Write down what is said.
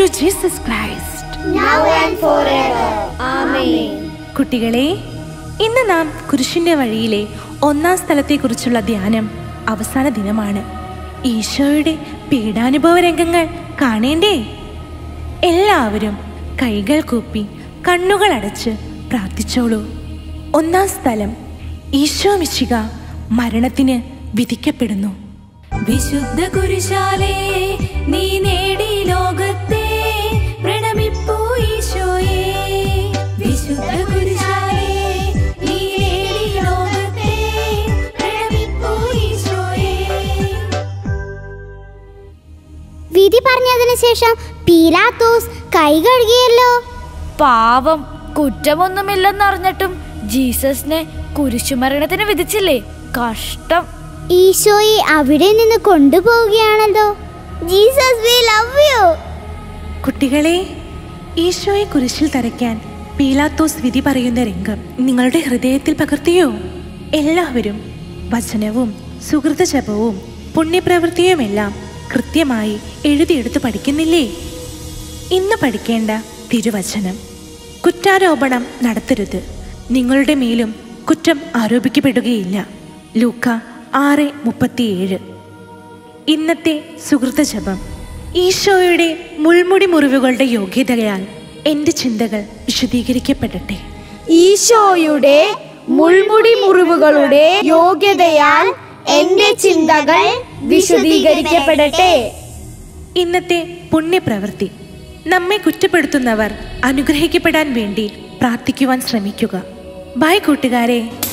Jesus Christ now and forever. Amen. കുട്ടികളെ ഇന്ന് നാം കുരിശിന്റെ വഴിയിലെ ഒന്നാം സ്ഥലത്തെക്കുറിച്ചുള്ള ധ്യാനം അവസാന ദിനമാണ് ഈശോയുടെ പീഡാനുഭവ രംഗങ്ങൾ കാണേണ്ടേ എല്ലാവരും കൈകൾ കൂപ്പി കണ്ണുകൾ അടച്ച് പ്രാർത്ഥിച്ചോളൂ ഒന്നാം സ്ഥലം ഈശോ മിശിക മരണത്തിന് വിധിക്കപ്പെടുന്നു വിശുദ്ധ കുരിശാലേ നീ നേടി ലോകത്തെ പ്രണമിപ്പൂ ഈശോയേ വിശുദ്ധ കുരിശാലേ നീ നേടി ലോകത്തെ പ്രണമിപ്പൂ ഈശോയേ വിധി പറഞ്ഞതിന് ശേഷം പീലാത്തോസ് കൈ കഴുകിയല്ലോ പാവം കുറ്റമൊന്നുമില്ലെന്നറിഞ്ഞിട്ടും ജീസസിനെ കുരിശുമരണത്തിന് വിധിച്ചില്ലേ കഷ്ടം ഈശോയെ അവിടെ നിന്ന് കൊണ്ടുപോവുകയാണല്ലോ ജീസസ് വി ലവ് യു കുട്ടികളെ ഈശോയെ കുരിശിൽ തറയ്ക്കാൻ പീലാത്തോസ് വിധി പറയുന്ന രംഗം നിങ്ങളുടെ ഹൃദയത്തിൽ പകർത്തിയോ എല്ലാവരും വചനവും സുഹൃത ജപവും പുണ്യപ്രവൃത്തിയുമെല്ലാം കൃത്യമായി എഴുതിയെടുത്ത് പഠിക്കുന്നില്ലേ ഇന്ന് പഠിക്കേണ്ട തിരുവചനം കുറ്റാരോപണം നടത്തരുത് നിങ്ങളുടെ മേലും കുറ്റം ആരോപിക്കപ്പെടുകയില്ല ലൂക്ക ആറ് മുപ്പത്തിയേഴ് ഇന്നത്തെ സുഹൃത്ത ജപം ഈശോയുടെ മുൾമുടി മുറിവുകളുടെ യോഗ്യതയാൽ എൻ്റെ ചിന്തകൾ വിശദീകരിക്കപ്പെടട്ടെ ഈശോയുടെ മുൾമുടി മുറിവുകളുടെ യോഗ്യതയാൽ എന്റെ ചിന്തകൾ വിശദീകരിക്കപ്പെടട്ടെ ഇന്നത്തെ പുണ്യപ്രവൃത്തി നമ്മെ കുറ്റപ്പെടുത്തുന്നവർ അനുഗ്രഹിക്കപ്പെടാൻ വേണ്ടി പ്രാർത്ഥിക്കുവാൻ ശ്രമിക്കുക ബൈ കൂട്ടുകാരെ